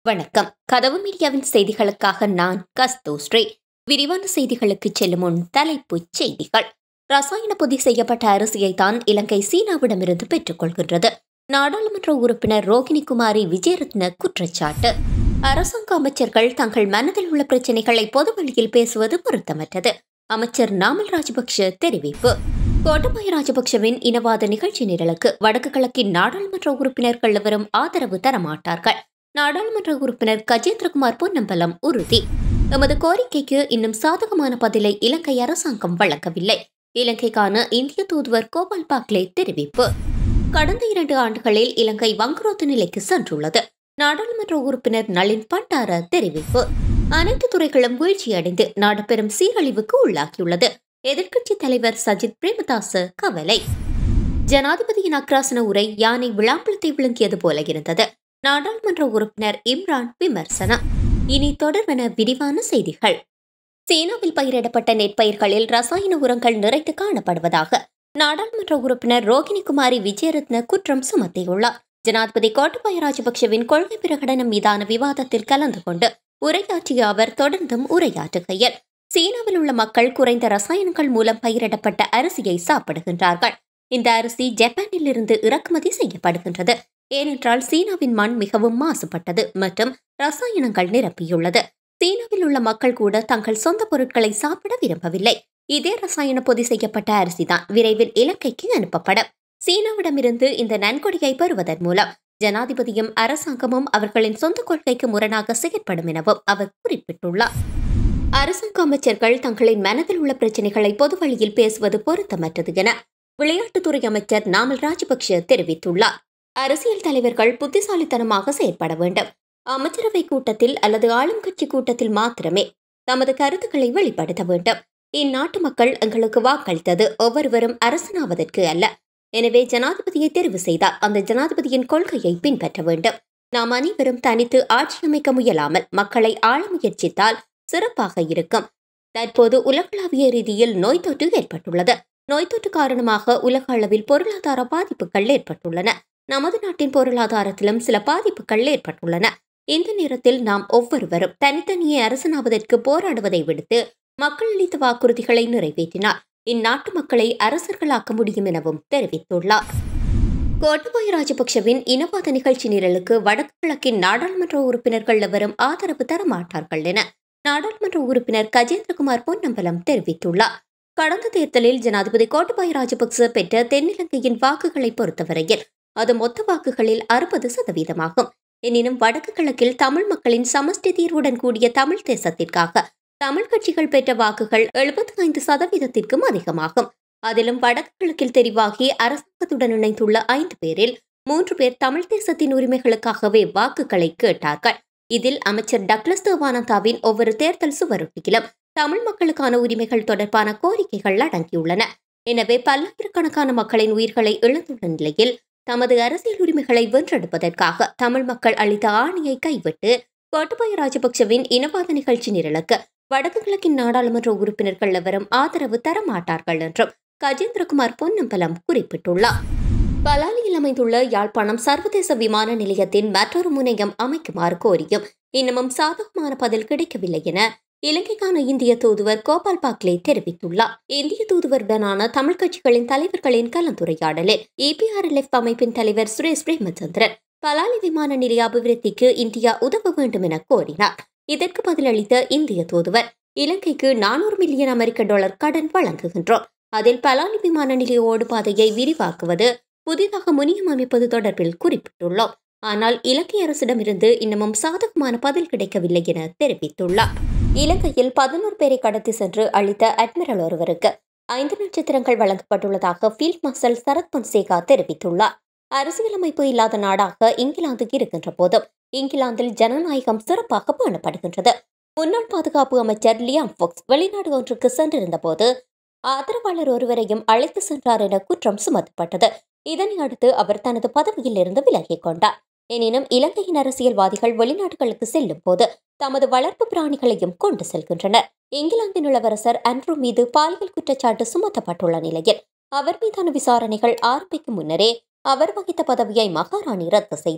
வணக்கம் கதவு மீடியாவின் செய்திகளுக்காக நான் கஸ்தூஸ்ரீ விரிவான செய்திகளுக்கு செல்லும் முன் தலைப்புச் செய்திகள் ரசாயன பொதி செய்யப்பட்ட அரிசியை தான் இலங்கை சீனாவிடமிருந்து பெற்றுக்கொள்கின்றது நாடாளுமன்ற உறுப்பினர் ரோகிணி குமாரி விஜயரத்ன குற்றச்சாட்டு அரசாங்க அமைச்சர்கள் தங்கள் மனதில் உள்ள பிரச்சினைகளை பொதுவெளியில் பேசுவது பொருத்தமற்றது அமைச்சர் நாமல் ராஜபக்ஷ தெரிவிப்பு கோட்டபாய ராஜபக்ஷவின் இனவாத நிகழ்ச்சி நிரலுக்கு வடக்கு கிழக்கின் நாடாளுமன்ற உறுப்பினர்கள் எவரும் ஆதரவு தரமாட்டார்கள் நாடாளுமன்ற உறுப்பினர் கஜேந்திரகுமார் பொன்னம்பலம் உறுதி எமது கோரிக்கைக்கு இன்னும் சாதகமான பதிலை இலங்கை அரசாங்கம் வழங்கவில்லை இலங்கைக்கான இந்திய தூதுவர் கோபால் பாக்லே தெரிவிப்பு கடந்த இரண்டு ஆண்டுகளில் இலங்கை வங்குரோத்து நிலைக்கு சென்றுள்ளது நாடாளுமன்ற உறுப்பினர் நளின் பண்டார தெரிவிப்பு அனைத்து துறைகளும் வீழ்ச்சியடைந்து நாடு பெரும் சீரழிவுக்கு உள்ளாகியுள்ளது எதிர்க்கட்சித் தலைவர் சஜித் பிரேமதாச கவலை ஜனாதிபதியின் அக்ராசன உரை யானை விளாம்பலத்தை விளங்கியது போல இருந்தது நாடாளுமன்ற உறுப்பினர் இம்ரான் விமர்சனம் இனி தொடர்வன விரிவான செய்திகள் சீனாவில் பயிரிடப்பட்ட நெற்பயிர்களில் ரசாயன உரங்கள் நிறைத்து காணப்படுவதாக நாடாளுமன்ற உறுப்பினர் ரோகிணி குமாரி விஜயரத்ன குற்றம் சுமத்தியுள்ளார் ஜனாதிபதி கோட்டபாய ராஜபக்ஷவின் கொள்கை பிரகடனம் மீதான விவாதத்தில் கலந்து கொண்டு உரையாற்றிய அவர் தொடர்ந்தும் உரையாற்றுகையில் சீனாவில் உள்ள மக்கள் குறைந்த ரசாயனங்கள் மூலம் பயிரிடப்பட்ட அரிசியை சாப்பிடுகின்றார்கள் இந்த அரிசி ஜப்பானில் இருந்து இறக்குமதி செய்யப்படுகின்றது ஏனென்றால் சீனாவின் மண் மிகவும் மாசுபட்டது மற்றும் ரசாயனங்கள் நிரப்பியுள்ளது சீனாவில் உள்ள மக்கள் கூட தங்கள் சொந்த பொருட்களை சாப்பிட விரும்பவில்லை இதே ரசாயன பொதி செய்யப்பட்ட அரிசிதான் விரைவில் இலங்கைக்கு அனுப்பப்படும் சீனாவிடமிருந்து இந்த நன்கொடையை பெறுவதன் மூலம் ஜனாதிபதியும் அரசாங்கமும் அவர்களின் சொந்த கொள்கைக்கு முரணாக செயற்படும் எனவும் அவர் குறிப்பிட்டுள்ளார் அரசாங்க அமைச்சர்கள் தங்களின் மனதில் உள்ள பிரச்சினைகளை பொது வழியில் பேசுவது பொருத்தமற்றது என விளையாட்டுத்துறை அமைச்சர் நாமல் ராஜபக்ஷ தெரிவித்துள்ளார் அரசியல் தலைவர்கள் புத்திசாலித்தனமாக செயற்பட வேண்டும் அமைச்சரவை கூட்டத்தில் அல்லது ஆளும் கட்சி கூட்டத்தில் மாத்திரமே தமது கருத்துக்களை வெளிப்படுத்த வேண்டும் இந்நாட்டு மக்கள் எங்களுக்கு வாக்களித்தது ஒவ்வொருவரும் அரசனாவதற்கு அல்ல எனவே ஜனாதிபதியை தெரிவு செய்தால் அந்த ஜனாதிபதியின் கொள்கையை பின்பற்ற வேண்டும் நாம் அனைவரும் தனித்து ஆட்சி அமைக்க முயலாமல் மக்களை ஆள முயற்சித்தால் சிறப்பாக இருக்கும் தற்போது உலகளாவிய ரீதியில் நோய் தொற்று ஏற்பட்டுள்ளது நோய் தொற்று காரணமாக உலக அளவில் பொருளாதார பாதிப்புகள் ஏற்பட்டுள்ளன நமது நாட்டின் பொருளாதாரத்திலும் சில பாதிப்புகள் ஏற்பட்டுள்ளன இந்த நேரத்தில் நாம் ஒவ்வொருவரும் தனித்தனியே அரசனாவதற்கு போராடுவதை விடுத்து மக்கள் அளித்த வாக்குறுதிகளை நிறைவேற்றினார் இந்நாட்டு மக்களை அரசர்களாக்க முடியும் எனவும் தெரிவித்துள்ளார் கோட்டபாய ராஜபக்ஷவின் இனவாத நிகழ்ச்சி நிரலுக்கு வடக்கு கிழக்கின் நாடாளுமன்ற உறுப்பினர்கள் எவரும் ஆதரவு தரமாட்டார்கள் என நாடாளுமன்ற உறுப்பினர் கஜேந்திரகுமார் பொன்னம்பலம் தெரிவித்துள்ளார் கடந்த தேர்தலில் ஜனாதிபதி கோட்டபாய ராஜபக்ச பெற்ற தென்னிலங்கையின் வாக்குகளை பொறுத்தவரையில் அது மொத்த வாக்குகளில் அறுபது சதவீதமாகும் எனினும் வடக்கு கிழக்கில் தமிழ் மக்களின் சமஷ்டி தீர்வுடன் கூடிய தமிழ் தேசத்திற்காக தமிழ் கட்சிகள் பெற்ற வாக்குகள் எழுபத்தி ஐந்து சதவீதத்திற்கும் அதிகமாகும் அதிலும் வடக்கு கிழக்கில் தெரிவாகி அரசாங்கத்துடன் இணைந்துள்ள ஐந்து பேரில் மூன்று பேர் தமிழ் தேசத்தின் உரிமைகளுக்காகவே வாக்குகளை கேட்டார்கள் இதில் அமைச்சர் டக்ளஸ் தேவானந்தாவின் ஒவ்வொரு தேர்தல் சுவரொட்டியிலும் தமிழ் மக்களுக்கான உரிமைகள் தொடர்பான கோரிக்கைகள் அடங்கியுள்ளன எனவே பல்லாயிரக்கணக்கான மக்களின் உயிர்களை இழந்துள்ள நிலையில் தமது அரசியல் உரிமைகளை வென்றெடுப்பதற்காக தமிழ் மக்கள் அளித்த ஆணையை கைவிட்டு கோட்டபாய ராஜபக்சவின் இனவாத நிகழ்ச்சி நிரலுக்கு வடக்கு கிழக்கின் நாடாளுமன்ற உறுப்பினர்கள் எவரும் ஆதரவு தரமாட்டார்கள் என்றும் கஜேந்திரகுமார் பொன்னம்பலம் குறிப்பிட்டுள்ளார் பலாலியில் அமைந்துள்ள யாழ்ப்பாணம் சர்வதேச விமான நிலையத்தின் மற்றொரு முனையம் அமைக்குமாறு கோரியும் இன்னமும் சாதகமான பதில் கிடைக்கவில்லை என இலங்கைக்கான இந்திய தூதுவர் கோபால் பாக்லே தெரிவித்துள்ளார் இந்திய தூதுவருடனான தமிழ் கட்சிகளின் தலைவர்களின் கலந்துரையாடலில் இபிஆர்எல்எஃப் அமைப்பின் தலைவர் சுரேஷ் பிரேமச்சந்திரன் பலாலி விமான நிலைய அபிவிருத்திக்கு இந்தியா உதவ வேண்டும் என கோரினார் இதற்கு பதிலளித்த இந்திய தூதுவர் இலங்கைக்கு நானூறு மில்லியன் அமெரிக்க டாலர் கடன் வழங்குகின்றோம் அதில் பலாலி விமான நிலைய ஓடுபாதையை விரிவாக்குவது புதிதாக முனியம் அமைப்பது தொடர்பில் குறிப்பிட்டுள்ளோம் ஆனால் இலங்கை அரசிடமிருந்து இன்னமும் சாதகமான பதில் கிடைக்கவில்லை என தெரிவித்துள்ளார் இலங்கையில் பதினோரு பேரை கடத்தி சென்று அளித்த அட்மிரல் ஒருவருக்கு ஐந்து நட்சத்திரங்கள் வழங்கப்பட்டுள்ளதாக ஃபீல்ட் மார்ஷல் சரத் பொன்சேகா தெரிவித்துள்ளார் அரசியலமைப்பு இல்லாத நாடாக இங்கிலாந்து இருக்கின்ற போதும் இங்கிலாந்தில் ஜனநாயகம் சிறப்பாக பேணப்படுகின்றது முன்னாள் பாதுகாப்பு அமைச்சர் லியாம் ஃபோக்ஸ் வெளிநாடு ஒன்றுக்கு சென்றிருந்த போது ஆதரவாளர் ஒருவரையும் அழைத்து சென்றார் என குற்றம் சுமத்தப்பட்டது இதனை அடுத்து அவர் தனது பதவியில் இருந்து விலகிக் கொண்டார் எனினும் இலங்கையின் அரசியல்வாதிகள் வெளிநாடுகளுக்கு செல்லும் போது தமது வளர்ப்பு பிராணிகளையும் கொண்டு செல்கின்றனர் இங்கிலாந்தின் இளவரசர் அன்ட்ரூ மீது பாலியல் குற்றச்சாட்டு சுமத்தப்பட்டுள்ள நிலையில் அவர் மீதான விசாரணைகள் ஆரம்பிக்கும் முன்னரே அவர் வகித்த பதவியை மகாராணி ரத்து செய்தார்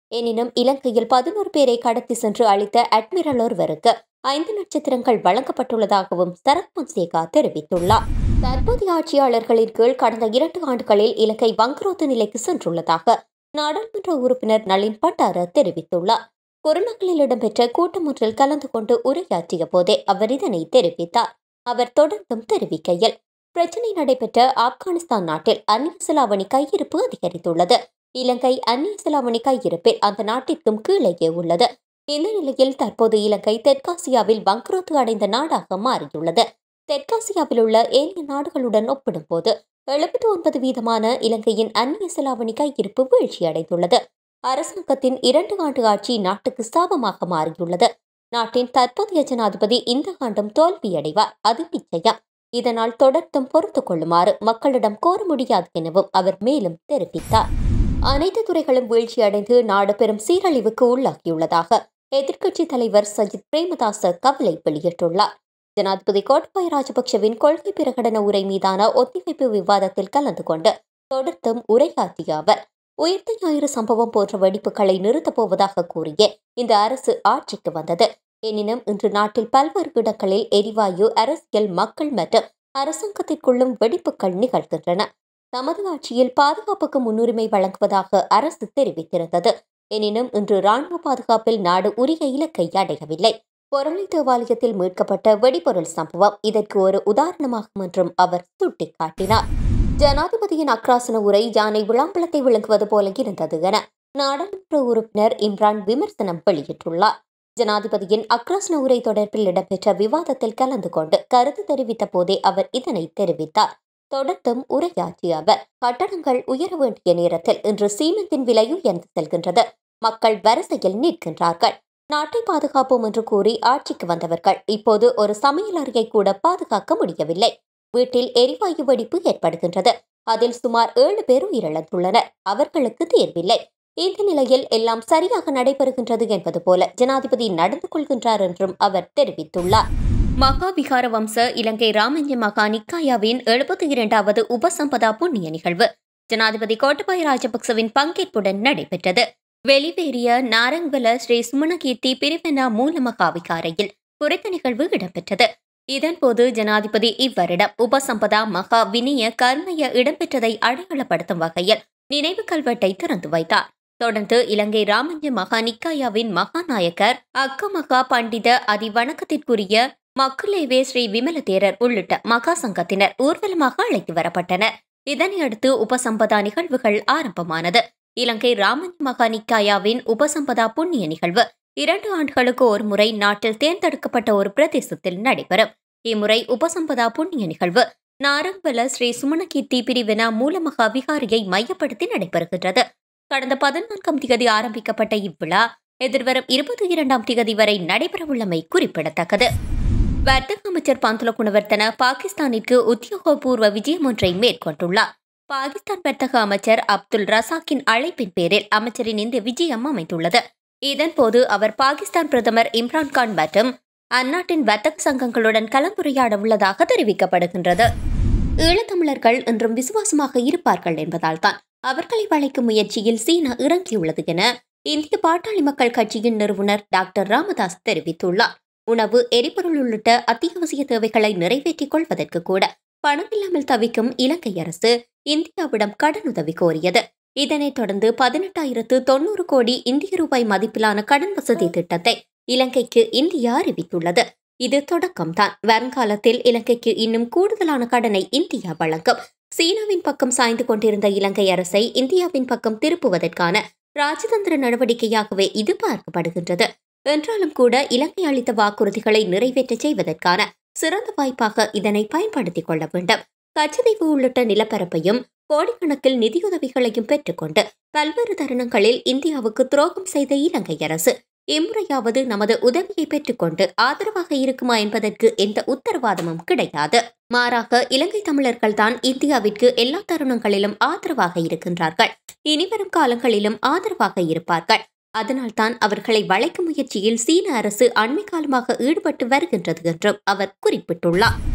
எனினும் இலங்கையில் பதினோரு பேரை கடத்தி சென்று அளித்த அட்மிரல் ஒருவருக்கு ஐந்து நட்சத்திரங்கள் வழங்கப்பட்டுள்ளதாகவும் சரத் பொன்சேகா தெரிவித்துள்ளார் தற்போதைய ஆட்சியாளர்களின் கீழ் கடந்த இரண்டு ஆண்டுகளில் இலங்கை வங்குரோத்து நிலைக்கு சென்றுள்ளதாக நாடாளுமன்ற உறுப்பினர் நளின் பண்டார தெரிவித்துள்ளார் கொரோனாக்களில் இடம்பெற்ற கூட்டம் ஒன்றில் கலந்து கொண்டு உரையாற்றிய போதே அவர் இதனை தெரிவித்தார் அவர் தொடர்ந்தும் தெரிவிக்கையில் பிரச்சினை நடைபெற்ற ஆப்கானிஸ்தான் நாட்டில் அந்நிய செலாவணி கையிருப்பு அதிகரித்துள்ளது இலங்கை அந்நிய செலாவணி கையிருப்பில் அந்த நாட்டிற்கும் கீழேயே உள்ளது இந்த நிலையில் தற்போது இலங்கை தெற்காசியாவில் வங்குரோத்து அடைந்த நாடாக மாறியுள்ளது தெற்காசியாவில் உள்ள ஏனைய நாடுகளுடன் ஒப்பிடும்போது எழுபத்தி ஒன்பது வீதமான இலங்கையின் அந்நிய செலாவணி கையிருப்பு வீழ்ச்சியடைந்துள்ளது அரசாங்கத்தின் இரண்டு ஆண்டு ஆட்சி நாட்டுக்கு சாபமாக மாறியுள்ளது நாட்டின் தற்போதைய ஜனாதிபதி இந்த ஆண்டும் தோல்வியடைவார் அது நிச்சயம் இதனால் தொடர்ந்தும் பொறுத்துக் கொள்ளுமாறு மக்களிடம் கோர முடியாது எனவும் அவர் மேலும் தெரிவித்தார் அனைத்து துறைகளும் வீழ்ச்சியடைந்து நாடு பெரும் சீரழிவுக்கு உள்ளாகியுள்ளதாக எதிர்க்கட்சித் தலைவர் சஜித் பிரேமதாச கவலை வெளியிட்டுள்ளார் ஜனாதிபதி கோட்டபாய ராஜபக்சவின் கொள்கை பிரகடன உரை மீதான ஒத்திவைப்பு விவாதத்தில் கலந்து கொண்டு தொடர்ந்தும் உரையாற்றிய அவர் உயிர்த்த ஞாயிறு சம்பவம் போன்ற வெடிப்புகளை நிறுத்தப் போவதாக கூறிய இந்த அரசு ஆட்சிக்கு வந்தது எனினும் இன்று நாட்டில் பல்வேறு இடங்களில் எரிவாயு அரசியல் மக்கள் மற்றும் அரசாங்கத்திற்குள்ளும் வெடிப்புகள் நிகழ்கின்றன தமது ஆட்சியில் பாதுகாப்புக்கு முன்னுரிமை வழங்குவதாக அரசு தெரிவித்திருந்தது எனினும் இன்று ராணுவ பாதுகாப்பில் நாடு உரிய இலக்கை அடையவில்லை பொருளை தேவாலயத்தில் மீட்கப்பட்ட வெடிபொருள் சம்பவம் இதற்கு ஒரு உதாரணமாகும் என்றும் அவர் சுட்டிக்காட்டினார் ஜனாதிபதியின் அக்ராசன உரை யானை விளாம்பலத்தை விளங்குவது போல இருந்தது என நாடாளுமன்ற உறுப்பினர் இம்ரான் விமர்சனம் வெளியிட்டுள்ளார் ஜனாதிபதியின் அக்ராசன உரை தொடர்பில் இடம்பெற்ற விவாதத்தில் கலந்து கொண்டு கருத்து தெரிவித்த போதே அவர் இதனை தெரிவித்தார் தொடர்ந்தும் உரையாற்றிய அவர் கட்டணங்கள் உயர வேண்டிய நேரத்தில் இன்று சீமெந்தின் விலை உயர்ந்து செல்கின்றது மக்கள் வரிசையில் நிற்கின்றார்கள் நாட்டை பாதுகாப்போம் என்று கூறி ஆட்சிக்கு வந்தவர்கள் இப்போது ஒரு சமையல் அறையை கூட பாதுகாக்க முடியவில்லை வீட்டில் எரிவாயு வெடிப்பு ஏற்படுகின்றது அதில் சுமார் ஏழு பேர் உயிரிழந்துள்ளனர் அவர்களுக்கு தீர்வில்லை இந்த நிலையில் எல்லாம் சரியாக நடைபெறுகின்றது என்பது போல ஜனாதிபதி நடந்து கொள்கின்றார் என்றும் அவர் தெரிவித்துள்ளார் மகா விகார வம்ச இலங்கை ராமஞ்ச மகா நிக்காயாவின் எழுபத்தி இரண்டாவது உபசம்பதா புண்ணிய நிகழ்வு ஜனாதிபதி கோட்டபாய ராஜபக்சவின் பங்கேற்புடன் நடைபெற்றது வெளிவேறிய நாரங்வல ஸ்ரீ சுமணகீர்த்தி பிரிவெனா மூலமகா விகாரையில் குறித்த நிகழ்வு இடம்பெற்றது இதன்போது ஜனாதிபதி இவ்வருடம் உபசம்பதா மகா வினிய கர்மய இடம்பெற்றதை அடையாளப்படுத்தும் வகையில் நினைவு கல்வெட்டை திறந்து வைத்தார் தொடர்ந்து இலங்கை ராமஞ்ச மகா நிக்காயாவின் மகாநாயக்கர் அக்கமகா பண்டித அதிவணக்கத்திற்குரிய மக்குலேவே ஸ்ரீ விமல தேரர் உள்ளிட்ட மகா சங்கத்தினர் ஊர்வலமாக அழைத்து வரப்பட்டனர் இதனையடுத்து உபசம்பதா நிகழ்வுகள் ஆரம்பமானது இலங்கை ராமஞ்ச மகா நிக்காயாவின் உபசம்பதா புண்ணிய நிகழ்வு இரண்டு ஆண்டுகளுக்கு ஒரு முறை நாட்டில் தேர்ந்தெடுக்கப்பட்ட ஒரு பிரதேசத்தில் நடைபெறும் இம்முறை உபசம்பதா புண்ணிய நிகழ்வு நாரங்கல ஸ்ரீ சுமணகீர்த்தி பிரிவினா மூலமகா விகாரியை மையப்படுத்தி நடைபெறுகின்றது கடந்த பதினான்காம் திகதி ஆரம்பிக்கப்பட்ட இவ்விழா எதிர்வரும் இருபத்தி இரண்டாம் திகதி வரை நடைபெறவுள்ளமை குறிப்பிடத்தக்கது வர்த்தக அமைச்சர் பந்துல குணவர்த்தன பாகிஸ்தானிற்கு உத்தியோகபூர்வ விஜயம் ஒன்றை மேற்கொண்டுள்ளார் பாகிஸ்தான் வர்த்தக அமைச்சர் அப்துல் ரசாக்கின் அழைப்பின் பேரில் அமைச்சரின் இந்த விஜயம் அமைந்துள்ளது இதன்போது அவர் பாகிஸ்தான் பிரதமர் இம்ரான்கான் மற்றும் அந்நாட்டின் வர்த்தக சங்கங்களுடன் கலந்துரையாட உள்ளதாக தெரிவிக்கப்படுகின்றது ஈழத்தமிழர்கள் என்றும் விசுவாசமாக இருப்பார்கள் என்பதால் தான் அவர்களை வளைக்கும் முயற்சியில் சீனா இறங்கியுள்ளது என இந்திய பாட்டாளி மக்கள் கட்சியின் நிறுவனர் டாக்டர் ராமதாஸ் தெரிவித்துள்ளார் உணவு எரிபொருள் உள்ளிட்ட அத்தியாவசிய தேவைகளை நிறைவேற்றிக் கொள்வதற்கு கூட பணமில்லாமல் தவிக்கும் இலங்கை அரசு இந்தியாவிடம் கடனுதவி கோரியது இதனைத் தொடர்ந்து பதினெட்டாயிரத்து தொன்னூறு கோடி இந்திய ரூபாய் மதிப்பிலான கடன் வசதி திட்டத்தை இலங்கைக்கு இந்தியா அறிவித்துள்ளது இது தொடக்கம்தான் வருங்காலத்தில் இலங்கைக்கு இன்னும் கூடுதலான கடனை இந்தியா வழங்கும் சீனாவின் பக்கம் சாய்ந்து கொண்டிருந்த இலங்கை அரசை இந்தியாவின் பக்கம் திருப்புவதற்கான ராஜதந்திர நடவடிக்கையாகவே இது பார்க்கப்படுகின்றது என்றாலும் கூட இலங்கை அளித்த வாக்குறுதிகளை நிறைவேற்ற செய்வதற்கான சிறந்த வாய்ப்பாக இதனை பயன்படுத்திக் கொள்ள வேண்டும் கச்சதீவு உள்ளிட்ட நிலப்பரப்பையும் கோடிக்கணக்கில் நிதியுதவிகளையும் பெற்றுக்கொண்டு பல்வேறு தருணங்களில் இந்தியாவுக்கு துரோகம் செய்த இலங்கை அரசு இம்முறையாவது நமது உதவியை பெற்றுக்கொண்டு ஆதரவாக இருக்குமா என்பதற்கு எந்த உத்தரவாதமும் கிடையாது மாறாக இலங்கை தமிழர்கள் தான் இந்தியாவிற்கு எல்லா தருணங்களிலும் ஆதரவாக இருக்கின்றார்கள் இனிவரும் காலங்களிலும் ஆதரவாக இருப்பார்கள் அதனால்தான் அவர்களை வளைக்கும் முயற்சியில் சீன அரசு அண்மை காலமாக ஈடுபட்டு வருகின்றது என்றும் அவர் குறிப்பிட்டுள்ளார்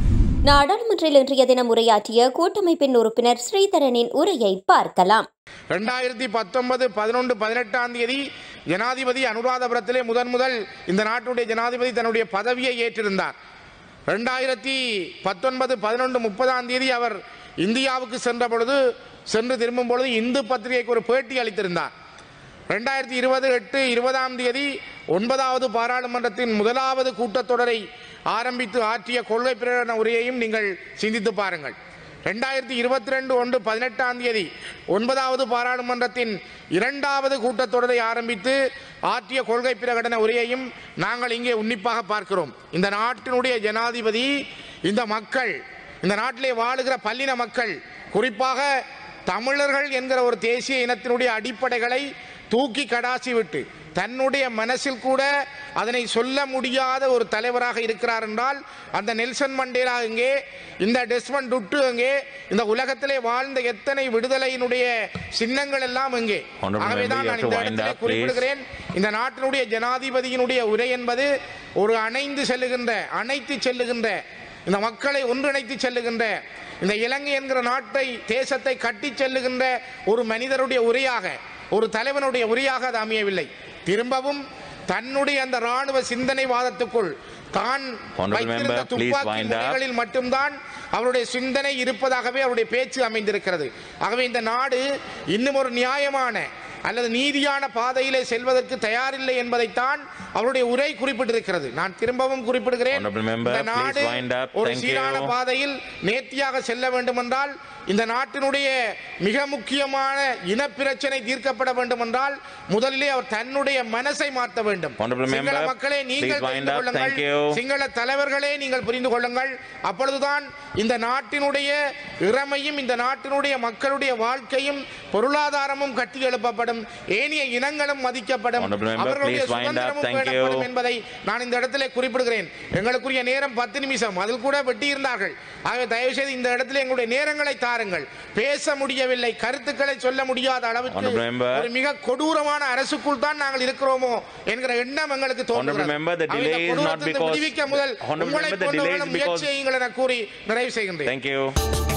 நாடாளுமன்றில் இன்றைய தினம் உரையாற்றிய கூட்டமைப்பின் உறுப்பினர் ஸ்ரீதரனின் உரையை பார்க்கலாம் ரெண்டாயிரத்தி பத்தொன்பது பதினொன்று பதினெட்டாம் தேதி ஜனாதிபதி அனுராதபுரத்திலே முதன் முதல் இந்த நாட்டுடைய ஜனாதிபதி தன்னுடைய பதவியை ஏற்றிருந்தார் ரெண்டாயிரத்தி பத்தொன்பது பதினொன்று முப்பதாம் தேதி அவர் இந்தியாவுக்கு சென்ற பொழுது சென்று திரும்பும் பொழுது இந்து பத்திரிகைக்கு ஒரு பேட்டி அளித்திருந்தார் ரெண்டாயிரத்தி இருபது எட்டு இருபதாம் தேதி ஒன்பதாவது பாராளுமன்றத்தின் முதலாவது கூட்டத்தொடரை ஆரம்பித்து ஆற்றிய கொள்கை பிரகடன உரையையும் நீங்கள் சிந்தித்து பாருங்கள் ரெண்டாயிரத்தி இருபத்தி ரெண்டு ஒன்று பதினெட்டாம் தேதி ஒன்பதாவது பாராளுமன்றத்தின் இரண்டாவது கூட்டத்தொடரை ஆரம்பித்து ஆற்றிய கொள்கை பிரகடன உரையையும் நாங்கள் இங்கே உன்னிப்பாக பார்க்கிறோம் இந்த நாட்டினுடைய ஜனாதிபதி இந்த மக்கள் இந்த நாட்டிலே வாழுகிற பல்லின மக்கள் குறிப்பாக தமிழர்கள் என்கிற ஒரு தேசிய இனத்தினுடைய அடிப்படைகளை தூக்கி கடாசி விட்டு தன்னுடைய மனசில் கூட அதனை சொல்ல முடியாத ஒரு தலைவராக இருக்கிறார் என்றால் அந்த நெல்சன் மண்டேலா எங்கே இந்த டெஸ்மன் டுட்டு எங்கே இந்த உலகத்திலே வாழ்ந்த எத்தனை விடுதலையினுடைய சின்னங்கள் எல்லாம் எங்கே Honorable ஆகவேதான் member, you நான் have to இந்த wind இடத்திலே up, please. குறிப்பிடுகிறேன் இந்த நாட்டினுடைய ஜனாதிபதியினுடைய உரை என்பது ஒரு அணைந்து செல்லுகின்ற அணைத்து செல்லுகின்ற இந்த மக்களை ஒன்றிணைத்து செல்லுகின்ற இந்த இலங்கை என்கிற நாட்டை தேசத்தை கட்டி செல்லுகின்ற ஒரு மனிதருடைய உரையாக ஒரு தலைவனுடைய உரையாக அது அமையவில்லை திரும்பவும் தன்னுடைய அந்த ராணுவ சிந்தனை வாதத்துக்குள் தான் Honorable வைத்திருந்த member, please துப்பாக்கி wind up. முனைகளில் மட்டும்தான் அவருடைய சிந்தனை இருப்பதாகவே அவருடைய பேச்சு அமைந்திருக்கிறது ஆகவே இந்த நாடு இன்னும் ஒரு நியாயமான அல்லது நீதியான பாதையிலே செல்வதற்கு தயாரில்லை என்பதைத்தான் அவருடைய உரை குறிப்பிட்டிருக்கிறது நான் திரும்பவும் குறிப்பிடுகிறேன் Honorable member, இந்த நாடு please wind up. ஒரு Thank சீரான you. பாதையில் நேர்த்தியாக செல்ல வேண்டுமென்றால் இந்த நாட்டினுடைய மிக முக்கியமான இனப்பிரச்சனை தீர்க்கப்பட வேண்டுமென்றால் முதலிலே அவர் தன்னுடைய மனசை மாற்ற வேண்டும் Honorable சிங்கள member, மக்களே நீங்கள் please wind புரிந்து up. கொள்ளுங்கள் Thank you. சிங்கள தலைவர்களே நீங்கள் புரிந்து கொள்ளுங்கள் அப்பொழுதுதான் இந்த நாட்டினுடைய இறமையும் இந்த நாட்டினுடைய மக்களுடைய வாழ்க்கையும் பொருளாதாரமும் கட்டி எழுப்பப்படும் ஏனைய இனங்களும் மதிக்கப்படும் Honorable member, அவர்களுடைய please wind up. சுதந்திரமும் Thank you. பேணப்படும் என்பதை நான் இந்த இடத்திலே குறிப்பிடுகிறேன் எங்களுக்குரிய நேரம் பத்து நிமிஷம் அதில் கூட வெட்டி இருந்தார்கள் ஆகவே தயவு செய்து இந்த இடத்துல எங்களுடைய நேரங்களை தாருங்கள் பேச முடியவில்லை கருத்துக்களை சொல்ல முடியாத அளவுக்கு Honorable member. ஒரு மிக கொடூரமான அரசுக்குள் தான் நாங்கள் இருக்கிறோமோ என்கிற எண்ணம் எங்களுக்கு Honorable member, the ஆகவே இந்த delay is not கொடூரத்திலிருந்து because- விடுவிக்க முதல் Honorable உங்களை member, the delay is போன்றவர்களும் because- முயற்சியை என கூறி நிறைவு செய்கின்றேன் Thank you.